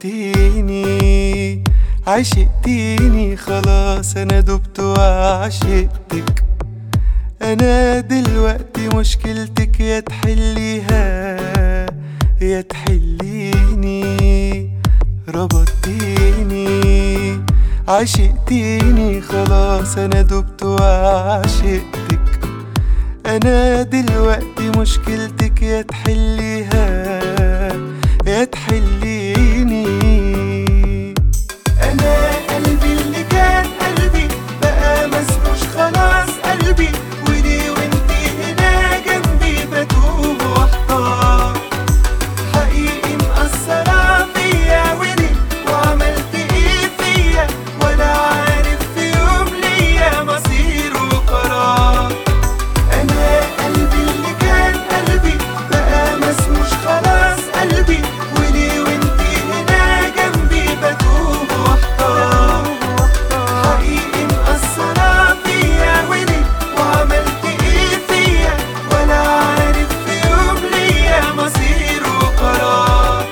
ربطتيني عشقتيني خلاص انا دبت وعشقتك انا دلوقتي مشكلتك يا تحليها يا تحليني ربطتيني عشقتيني خلاص انا دبت وعشقتك انا دلوقتي مشكلتك يا تحليها يا تحليني انا قلبي اللي كان قلبي بقى مسموش خلاص قلبي وليه وانتي هنا جنبي بتوه واحتار حقيقي مأثرة فيا وليه وعملت ايه فيا ولا عارف في يوم ليا مصير وقرار انا قلبي اللي كان قلبي بقى مسموش خلاص قلبي وليه وانتي هنا جنبي بتوه واحتار حقيقي مأثرة فيا وليه وعملت ايه فيا ولا عارف في يوم ليا مصير وقرار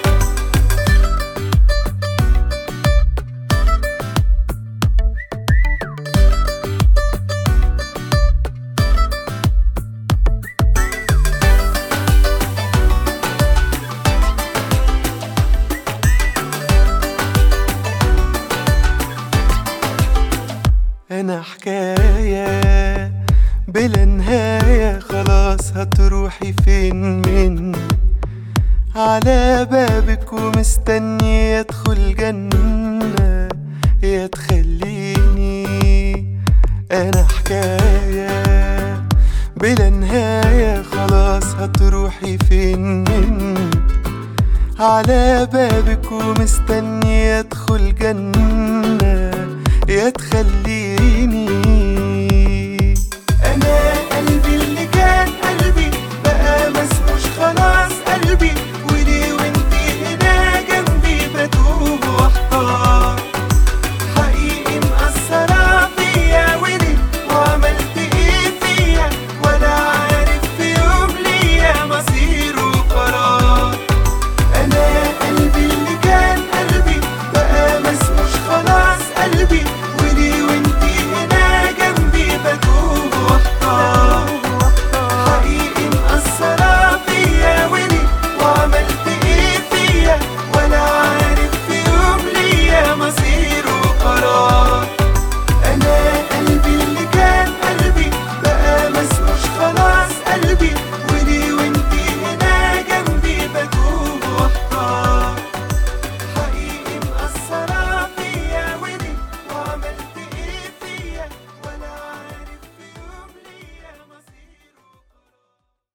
انا حكاية بلا نهاية خلاص هتروحي فين مني على بابك ومستني ادخل جنة يا تخليني انا حكاية بلا نهاية خلاص هتروحي فين مني على بابك ومستني ادخل جنة يا تخليني